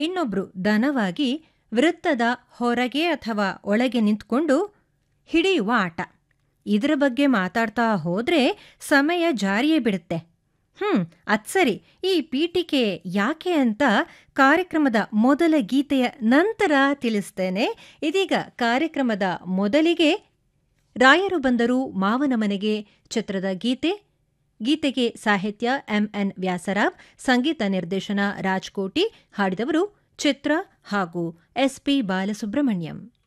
ಇನ್ನೊಬ್ರು ದನವಾಗಿ ವೃತ್ತದ ಹೊರಗೆ ಅಥವಾ ಒಳಗೆ ನಿಂತ್ಕೊಂಡು ಹಿಡಿಯುವ ಆಟ ಇದರ ಬಗ್ಗೆ ಮಾತಾಡ್ತಾ ಹೋದ್ರೆ ಸಮಯ ಜಾರಿಯೇ ಬಿಡುತ್ತೆ ಹ್ಮ್ ಅದ್ಸರಿ ಈ ಪೀಠಿಕೆ ಯಾಕೆ ಅಂತ ಕಾರ್ಯಕ್ರಮದ ಮೊದಲ ಗೀತೆಯ ನಂತರ ತಿಳಿಸ್ತೇನೆ ಇದೀಗ ಕಾರ್ಯಕ್ರಮದ ಮೊದಲಿಗೆ ರಾಯರು ಬಂದರು ಮಾವನ ಮನೆಗೆ ಚಿತ್ರದ ಗೀತೆ ಗೀತೆಗೆ ಸಾಹಿತ್ಯ ಎಂಎನ್ ವ್ಯಾಸರಾವ್ ಸಂಗೀತ ನಿರ್ದೇಶನ ರಾಜ್ಕೋಟಿ ಹಾಡಿದವರು ಚಿತ್ರ ಹಾಗೂ ಎಸ್ಪಿ ಬಾಲಸುಬ್ರಹ್ಮಣ್ಯಂ